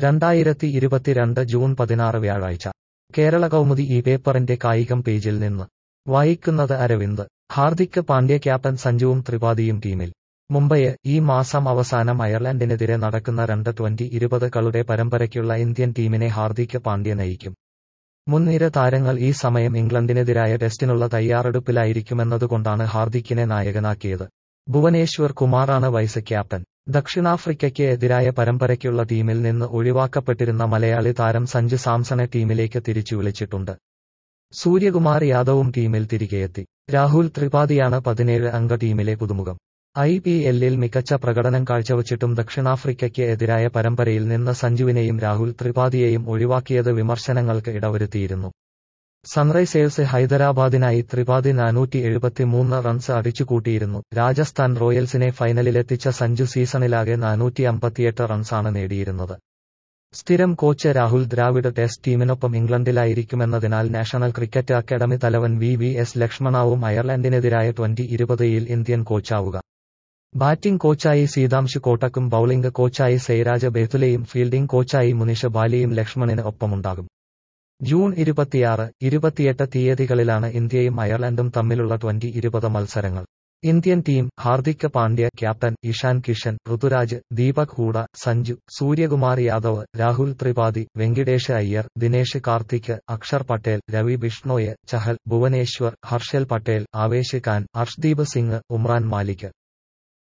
രണ്ടായിരത്തി ഇരുപത്തിരണ്ട് ജൂൺ പതിനാറ് വ്യാഴാഴ്ച കേരള കൗമുദി ഈ പേപ്പറിന്റെ കായികം പേജിൽ നിന്ന് വായിക്കുന്നത് അരവിന്ദ് ഹാർദിക് പാണ്ഡ്യ ക്യാപ്റ്റൻ സഞ്ജുവും ത്രിപാഠിയും ടീമിൽ മുംബൈയെ ഈ മാസം അവസാനം അയർലൻഡിനെതിരെ നടക്കുന്ന രണ്ട് ട്വന്റി ഇരുപത് കളുടെ പരമ്പരയ്ക്കുള്ള ഇന്ത്യൻ ടീമിനെ ഹാർദിക് പാണ്ഡ്യ നയിക്കും മുൻനിര താരങ്ങൾ ഈ സമയം ഇംഗ്ലണ്ടിനെതിരായ ടെസ്റ്റിനുള്ള തയ്യാറെടുപ്പിലായിരിക്കുമെന്നതുകൊണ്ടാണ് ഹാർദിക്കിനെ നായകനാക്കിയത് ഭുവനേശ്വർ കുമാറാണ് വൈസ് ക്യാപ്റ്റൻ ദക്ഷിണാഫ്രിക്കയ്ക്ക് എതിരായ പരമ്പരയ്ക്കുള്ള ടീമിൽ നിന്ന് ഒഴിവാക്കപ്പെട്ടിരുന്ന മലയാളി താരം സഞ്ജു സാംസണെ ടീമിലേക്ക് തിരിച്ചു വിളിച്ചിട്ടുണ്ട് സൂര്യകുമാർ യാദവും ടീമിൽ തിരികെയെത്തി രാഹുൽ ത്രിപാഠിയാണ് പതിനേഴ് അംഗ ടീമിലെ പുതുമുഖം ഐ പി എല്ലിൽ മികച്ച പ്രകടനം കാഴ്ചവച്ചിട്ടും ദക്ഷിണാഫ്രിക്കയ്ക്ക് എതിരായ പരമ്പരയിൽ നിന്ന് സഞ്ജുവിനെയും രാഹുൽ ത്രിപാഠിയെയും ഒഴിവാക്കിയത് വിമർശനങ്ങൾക്ക് ഇടവരുത്തിയിരുന്നു സൺറൈസേഴ്സ് ഹൈദരാബാദിനായി ത്രിപാഠി നാനൂറ്റി എഴുപത്തിമൂന്ന് റൺസ് അടിച്ചുകൂട്ടിയിരുന്നു രാജസ്ഥാൻ റോയൽസിനെ ഫൈനലിലെത്തിച്ച സഞ്ജു സീസണിലാകെ നാനൂറ്റി അമ്പത്തിയെട്ട് റൺസാണ് നേടിയിരുന്നത് സ്ഥിരം കോച്ച് രാഹുൽ ദ്രാവിഡ് ടെസ്റ്റ് ടീമിനൊപ്പം ഇംഗ്ലണ്ടിലായിരിക്കുമെന്നതിനാൽ നാഷണൽ ക്രിക്കറ്റ് അക്കാദമി തലവൻ വി വി എസ് ലക്ഷ്മണാവും അയർലൻഡിനെതിരായ ട്വന്റി ഇരുപതിൽ ഇന്ത്യൻ കോച്ചാവുക ബാറ്റിംഗ് കോച്ചായി സീതാംശു കോട്ടക്കും ബൌളിംഗ് കോച്ചായി സൈരാജ ബേത്തുലയും ഫീൽഡിംഗ് കോച്ചായി മുനിഷ ബാലിയും ലക്ഷ്മണിന് ഒപ്പമുണ്ടാകും ജൂൺ ഇരുപത്തിയാറ് ഇരുപത്തിയെട്ട് തീയതികളിലാണ് ഇന്ത്യയും അയർലൻഡും തമ്മിലുള്ള ട്വന്റി ഇരുപത് മത്സരങ്ങൾ Indian team Hardik Pandya captain Ishan Kishan Ruturaj Deepak Hooda Sanju Suryakumar Yadav Rahul Tripathi Venkatesh Iyer Dinesh Karthik Axar Patel Ravi Bishnoi Chahal Bhuvneshwar Harshal Patel Avesh Khan Arshdeep Singh Umran Malik